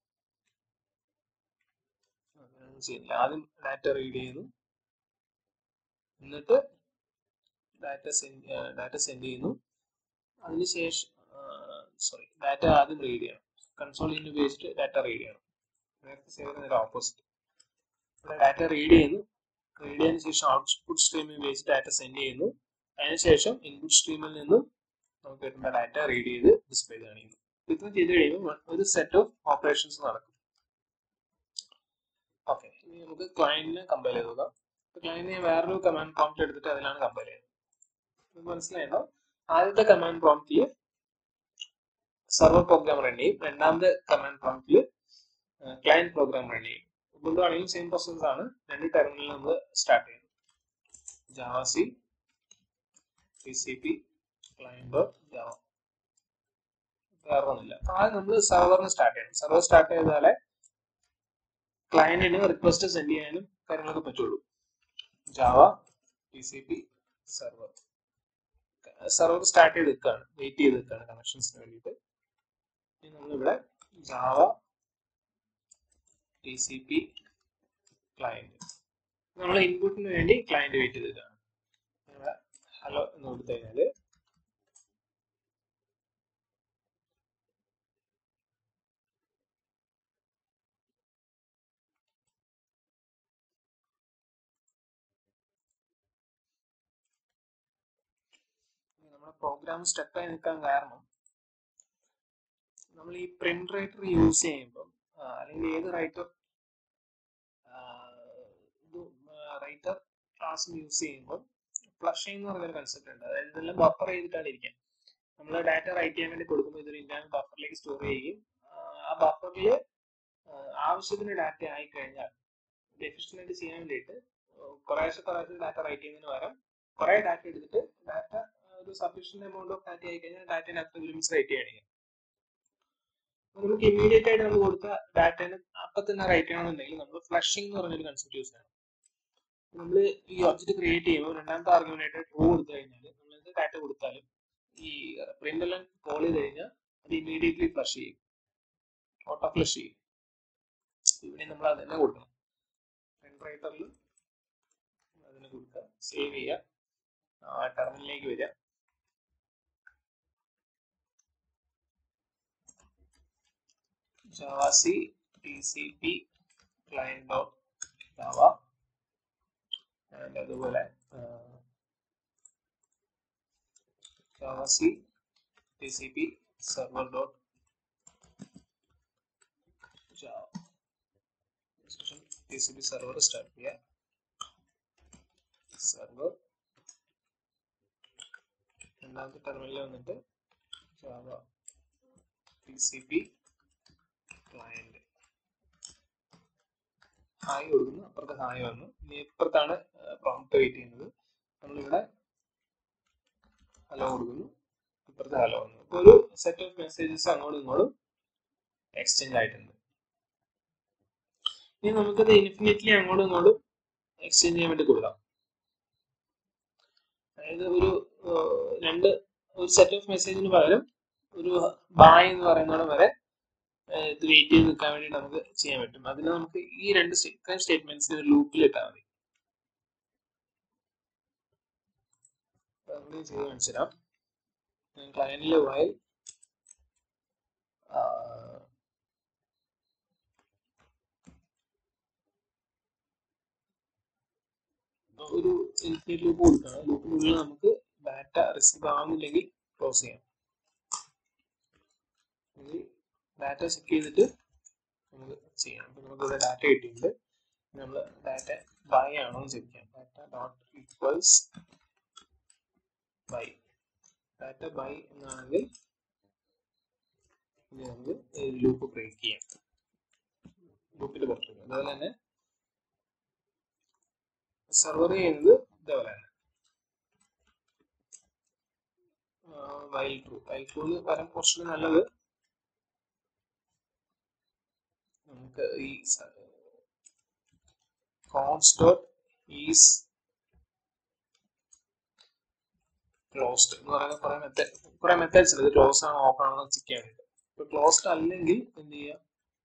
ചെയ്യുന്നില്ല ആദ്യം ഡാറ്റ റീഡ് ചെയ്യുന്നു എന്നിട്ട് ഡാറ്റ സെൻഡ് ഡാറ്റ സെൻഡ് ചെയ്യുന്നു അതിനുശേഷം സോറി ഡാറ്റ ആദ്യം റീഡ് ചെയ്യണം കൺസോളിൽ ഉപയോഗിച്ചിട്ട് ഡാറ്റ റീഡ് ചെയ്യണം നേരത്തെ ചെയ്തതിന് ഓപ്പോസിറ്റ് ഇവിടെ ഡാറ്റ റീഡ് ചെയ്യുന്നു റീഡ് ചെയ്തതിനു ശേഷം ഔട്ട്പുട്ട് സ്ട്രീമിൽ ഉപയോഗിച്ച് ഡാറ്റ സെൻഡ് ചെയ്യുന്നു അതിനുശേഷം ഇൻപുട്ട് സ്ട്രീമിൽ നിന്നും നമുക്ക് കിട്ടുന്ന ഡാറ്റ റീഡ് ചെയ്ത് ഡിസ്പ്ലേ കാണിക്കുന്നു ഇത് ചെയ്ത് കഴിയുമ്പോൾ ഒരു സെറ്റ് ഓഫ് ഓപ്പറേഷൻസ് നടക്കും ഓക്കെ ഇനി നമുക്ക് ക്ലയന്റിനെ കമ്പയർ ചെയ്ത് നോക്കാം ക്ലയന്റിനെ വേറൊരു കമാൻഡ് പ്രോംപ്റ്റ് എടുത്തിട്ട് അതിലാണ് കമ്പയർ ചെയ്യുന്നത് ഇത് മനസ്സിലായല്ലോ ആദ്യത്തെ കമാൻഡ് പ്രോംപ്റ്റിൽ സെർവർ പ്രോഗ്രാം റൺ ചെയ്യും രണ്ടാമത്തെ കമാൻഡ് പ്രോംപ്റ്റിൽ ക്ലയന്റ് പ്രോഗ്രാം റൺ ചെയ്യും ubuntu ആണെങ്കിലും സെയിം പ്രോസസ് ആണ് രണ്ട് ടെർമിനലിൽ നമ്മൾ സ്റ്റാർട്ട് ചെയ്യുന്നത് Java C T C P client Java വേറെ ഒന്നുമില്ല ആദ്യം നമ്മൾ സെർവറിന് സ്റ്റാർട്ട് ചെയ്യണം സെർവർ സ്റ്റാർട്ട് ചെയ്താലേ ക്ലയന്റിന് റിക്വസ്റ്റ് സെൻഡ് ചെയ്യാനും കാര്യങ്ങളൊക്കെ പറ്റുള്ളൂ Java T C P server server start ചെയ്ത് നിൽക്കുകയാണ് വെയിറ്റ് ചെയ്ത് നിൽക്കുകയാണ് കണക്ഷൻസിന് വേണ്ടിയിട്ട് ഇനി നമ്മളിവിടെ Java T C P client നമ്മൾ ഇൻപുട്ടിന് വേണ്ടി ക്ലയന്റ് വെയിറ്റ് ചെയ്തിട്ടാണ് ഇവിടെ ഹലോ എന്ന് കൊടുത്തു കഴിഞ്ഞാൽ നമ്മുടെ പ്രോഗ്രാം സ്റ്റക്കായി നിൽക്കാൻ കാരണം നമ്മൾ ഈ പ്രിന്റ് റൈറ്റർ യൂസ് ചെയ്യുമ്പോൾ അല്ലെങ്കിൽ ഏത് റൈറ്റർ ഇത് റൈറ്റർ ക്ലാസ് യൂസ് ചെയ്യുമ്പോൾ ഫ്ലഷിംഗ് എന്ന് പറഞ്ഞൊരു കൺസെപ്റ്റ് ഉണ്ട് അതായത് ഇതെല്ലാം ബഫർ ചെയ്തിട്ടാണ് ഇരിക്കുക നമ്മൾ ഡാറ്റ റൈറ്റ് ചെയ്യാൻ വേണ്ടി കൊടുക്കുമ്പോൾ ഇതൊരു ഇന്റർണൽ ബഫറിലേക്ക് സ്റ്റോർ ചെയ്യുകയും ആ ബഫറിൽ ആവശ്യത്തിന് ഡാറ്റ ആയി കഴിഞ്ഞാൽ ഇത് efficient ആയിട്ട് ചെയ്യാൻ വേണ്ടിയിട്ട് കുറേശ്ശെ കുറേശ്ശെ ഡാറ്റ റൈറ്റ് ചെയ്യുന്നതിന് പകരം കുറേ ഡാറ്റ എടുത്തിട്ട് ഡാറ്റ ഒരു സഫീഷ്യന്റ് എമൗണ്ട് ഓഫ് ഡാറ്റ ആയി കഴിഞ്ഞാൽ ഡാറ്റേനെ അത്ര ലിമിറ്റ്സ് റൈറ്റ് ചെയ്യണം നമുക്ക് ഇമീഡിയറ്റ് ആയിട്ട് നമ്മൾ കൊടുത്ത ഡാറ്റേനെ അപ്പൊ തന്നെ റൈറ്റ് ചെയ്യണമെന്നുണ്ടെങ്കിൽ നമ്മൾ ഫ്ലഷിംഗ് എന്ന് പറഞ്ഞൊരു കൺസെപ്റ്റ് യൂസ് ചെയ്യണം നമ്മൾ ഈ ഒബ്ജക്റ്റ് ക്രിയേറ്റ് ചെയ്യുമ്പോൾ രണ്ടാമത്തെ ആർഗ്യുമെന്റ് ആയിട്ട് ട്രൂ കൊടുത്തു കഴിഞ്ഞാൽ നമ്മൾ എന്ത് ഡാറ്റ കൊടുത്താലും ഈ പ്രിന്റ് എല്ലാം കോൾ ചെയ്ത് കഴിഞ്ഞാൽ അത് ഇമീഡിയറ്റ്ലി ഫ്ലഷ് ചെയ്യും ഓട്ടോ ഫ്ലഷ് ചെയ്യും ഇവിടെ നമ്മൾ അത് തന്നെ കൊടുക്കണം പ്രിന്റ് റൈറ്ററിൽ അതിന് കൊടുക്കുക സേവ് ചെയ്യുക ടെർമിനലിലേക്ക് വരിക java c tcp client dot java and അതുപോലെ java c tcp server dot java tcp server start ചെയ്യുക സെർവർ രണ്ടാമത്തെ ടെർമിനലിൽ വന്നിട്ട് java tcp ക്ലയന്റ് ഹായ് കൊടുക്കുന്നു അപ്പുറത്ത് ഹായ് വന്നു ഇനി ഇപ്പുറത്താണ് പ്രോംപ്റ്റ് വെയിറ്റ് ചെയ്യുന്നത് നമ്മളിവിടെ ഹലോ കൊടുക്കുന്നു ഇപ്പുറത്ത് ഹലോ വന്നു അപ്പോൾ ഒരു സെറ്റ് ഓഫ് മെസ്സേജസ് അങ്ങോട്ടും ഇങ്ങോട്ടും എക്സ്ചേഞ്ച് ആയിട്ടുണ്ട് ഇനി നമുക്കത് ഇൻഫിനിറ്റ്ലി അങ്ങോട്ടും ഇങ്ങോട്ടും എക്സ്ചേഞ്ച് ചെയ്യാൻ വേണ്ടി കൊടുക്കാം അതായത് ഒരു രണ്ട് ഒരു സെറ്റ് ഓഫ് മെസ്സേജിന് പകരം ഒരു ബായ് എന്ന് പറയുന്നിടം വരെ ഇത് വെയിറ്റ് ചെയ്ത് നിൽക്കാൻ വേണ്ടി നമുക്ക് ചെയ്യാൻ പറ്റും അതിന് നമുക്ക് ഈ രണ്ട് ഇത്രയും സ്റ്റേറ്റ്മെന്റ്സ് ഒരു ലൂപ്പിൽ ഇട്ടാൽ മതി അങ്ങനെ ചെയ്ത് കാണിച്ചുതരാം ഞാൻ ക്ലയന്റിൽ വയൽ ഒരു ഇൻഫിനിറ്റ് ലൂപ്പ് കൊടുക്കണം ലൂപ്പിനുള്ളിൽ നമുക്ക് ഡാറ്റ റിസീവ് ആവുന്നില്ലെങ്കിൽ ക്ലോസ് ചെയ്യാം ഡാറ്റ ചെക്ക് ചെയ്തിട്ട് നമുക്ക് ചെയ്യാം അപ്പോൾ നമുക്ക് ഇവിടെ ഡാറ്റ കിട്ടിയിട്ടുണ്ട് നമ്മൾ ഡാറ്റ ബൈ ആണോ എന്ന് ചെക്ക് ചെയ്യാം data dot equals bye data bye എന്നാണെങ്കിൽ ഇനി നമുക്ക് ലൂപ്പ് ബ്രേക്ക് ചെയ്യാം ലൂപ്പിന്റെ പുറത്ത് അതുപോലെ തന്നെ സെർവർ ചെയ്യുന്നത് ഇതേപോലെ തന്നെ വൈൽ ട്രൂ വൈൽ ട്രൂന്ന് പറയാൻ കുറച്ചുകൂടി നല്ലത് നമുക്ക് ഈ കോൺസ് ഡോട്ട് ഈസ് ക്ലോസ്ഡ് എന്ന് പറയുന്ന കുറെ മെത്തേഡ് കുറെ മെത്തേഡ്സ് ഉണ്ട് ഇത് ക്ലോസ് ആണോ ഓപ്പൺ ആണോ ചെക്ക് ചെയ്യാൻ വേണ്ടി ഇപ്പൊ ക്ലോസ്ഡ് അല്ലെങ്കിൽ എന്ത് ചെയ്യാം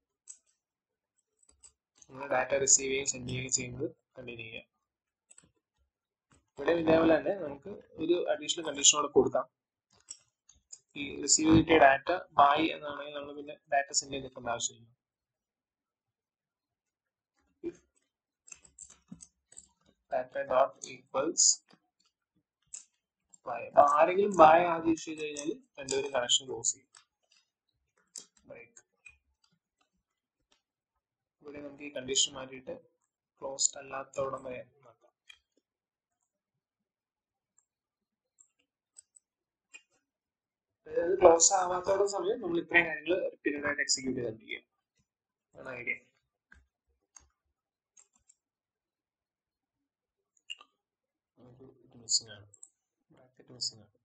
നമ്മൾ ഡാറ്റ റിസീവ് ചെയ്യുകയും സെൻഡ് ചെയ്യുകയും ചെയ്യുന്നത് കണ്ടിന്യൂ ചെയ്യാം ഇവിടെ ഇതേപോലെ തന്നെ നമുക്ക് ഒരു അഡീഷണൽ കണ്ടീഷൻ കൂടെ കൊടുക്കാം ഈ റിസീവ് കിട്ടിയ ഡാറ്റ ബായ് എന്നാണെങ്കിൽ നമ്മൾ പിന്നെ ഡാറ്റ സെൻഡ് ചെയ്ത് നിൽക്കേണ്ട ആവശ്യമില്ല ഡാറ്റ ഡോട്ട് ഈക്വൽസ് ബൈ അപ്പൊ ആരെങ്കിലും ബൈ ആദ്യം ഇഷ്യൂ ചെയ്ത് കഴിഞ്ഞാൽ രണ്ടുപേരും കണക്ഷൻ ക്ലോസ് ചെയ്യും ബ്രേക്ക് ഇവിടെ നമുക്ക് ഈ കണ്ടീഷൻ മാറ്റിയിട്ട് ക്ലോസ്ഡ് അല്ലാത്തോടം വരെ നോക്കാം അതായത് ക്ലോസ് ആവാത്തോടെ സമയം നമ്മൾ ഇത്രയും കാര്യങ്ങൾ റിപ്പീറ്റഡ് ആയിട്ട് എക്സിക്യൂട്ട് ചെയ്തിരിക്കുക ആണ് ഐഡിയ ഇത് മിസ്സിംഗ് ആണ് ബ്രാക്കറ്റ് മിസ്സിംഗ് ആണ്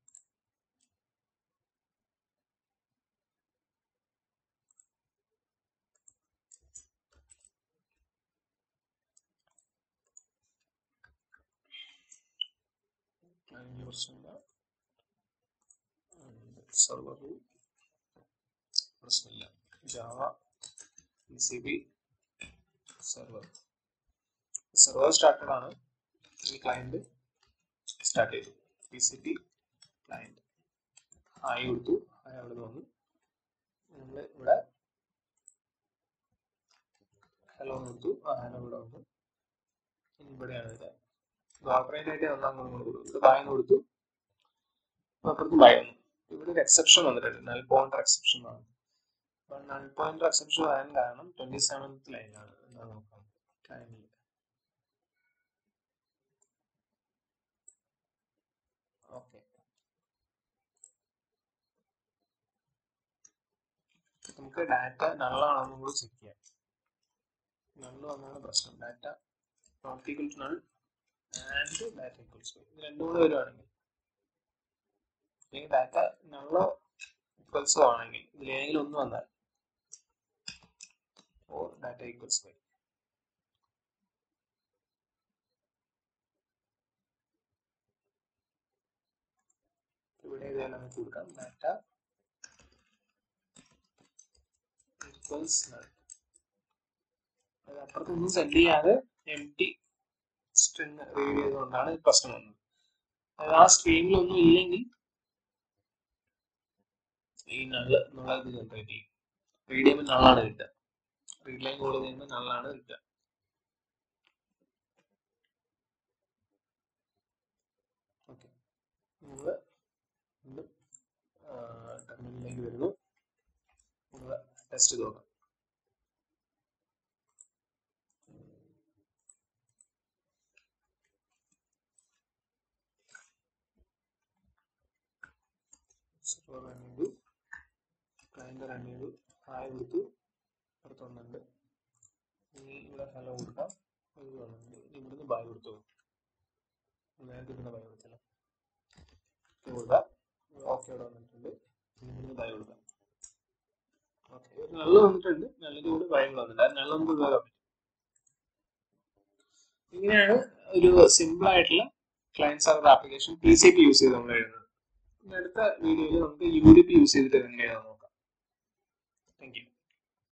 അതിന് പ്രശ്നമില്ല സെർവർ പ്രശ്നമില്ല Java P C B server server started ആണ് ഈ ക്ലയന്റ് സ്റ്റാർട്ട് ചെയ്തു പി സി ബി ക്ലയന്റ് ആയി കൊടുത്തു ആയി അവിടെ വന്നു നമ്മൾ ഇവിടെ ഹലോ കൊടുത്തു ആ ഹലോ ഇവിടെ വന്നു ഇനി ഇവിടെയാണ് ഇത് ഓപ്പറേറ്റ് ആയിട്ട് നമ്മൾ അങ്ങോട്ട് കൊടുത്തു ഇവിടെ ബായ് കൊടുത്തു അപ്പുറത്ത് ബായ് വന്നു ഇവിടെ ഒരു എക്സെപ്ഷൻ വന്നിട്ടുണ്ട് നൽ പോയിന്റർ എക്സെപ്ഷൻ ആണ് അപ്പൊ നൽ പോയിന്റർ എക്സെപ്ഷൻ വരാൻ കാരണം ട്വന്റി സെവൻത്ത് ലൈനാണ് എന്താ നോക്കാം ലൈനിൽ ഓക്കെ നമുക്ക് ഡാറ്റ നള്ളാണെന്നും കൂടി ചെക്ക് ചെയ്യാം നള്ള് വന്നാണ് പ്രശ്നം data not equal to null and data equals ഇത് രണ്ടും കൂടെ വരുവാണെങ്കിൽ അല്ലെങ്കിൽ ഡാറ്റ നള്ളോ ഈക്വൽസോ ആണെങ്കിൽ ഇതിലേതെങ്കിലും ഒന്ന് വന്നാൽ ഓർ ഡാറ്റ ഈക്വൽസ് വരും ഇവിടെ ഇതേ നമുക്ക് കൊടുക്കാം ഡാറ്റ ഈക്വൽസ് നൾ അത് അപ്പുറത്തൊന്നും സെൻഡ് ചെയ്യാതെ എം ടി സ്ട്രിങ് റീഡ് ചെയ്തുകൊണ്ടാണ് ഈ പ്രശ്നം വന്നത് അതായത് ആ സ്ട്രീമിൽ ഒന്നും ഇല്ലെങ്കിൽ ഈ നള്ള എന്നുള്ള ഇത് ജനറേറ്റ് ചെയ്യും റീഡ് ചെയ്യുമ്പോൾ നള്ളാണ് കിട്ടുക റീഡ് ലൈൻ കോൾ ചെയ്യുമ്പോൾ നള്ളാണ് കിട്ടുക ഓക്കെ നമ്മൾ വീണ്ടും ടെർമിനലിലേക്ക് വരുന്നു നമ്മൾ ടെസ്റ്റ് ചെയ്ത് നോക്കാം സെർവർ റൺ ചെയ്തു ക്ലയന്റ് റൺ ചെയ്തു ഹായ് കൊടുത്തു അടുത്ത് വന്നിട്ടുണ്ട് ഇനി ഇവിടെ ഹലോ കൊടുക്കാം ഇത് വന്നിട്ടുണ്ട് ഇനി ഇവിടുന്ന് ബായ് കൊടുത്തു നേരത്തെ ഇവിടുന്ന് ബായ് കൊടുത്തല്ലോ ഇത് കൊടുക്കാം ഓക്കെ ഇവിടെ വന്നിട്ടുണ്ട് ഇനി ഇവിടുന്ന് ബായ് കൊടുക്കാം ഓക്കെ ഒരു നല്ല വന്നിട്ടുണ്ട് നല്ലത് കൂടി ബായ് വന്നിട്ടുണ്ട് അത് നല്ല നമുക്ക് ഉപയോഗം പറ്റും ഇങ്ങനെയാണ് ഒരു സിമ്പിൾ ആയിട്ടുള്ള client server application P C P use ചെയ്ത് നമ്മൾ എഴുതുന്നത് ഇനി അടുത്ത വീഡിയോയിൽ നമുക്ക് യു ഡി പി യൂസ് ചെയ്തിട്ട് എങ്ങനെയാണെന്ന് നോക്കാം താങ്ക് യു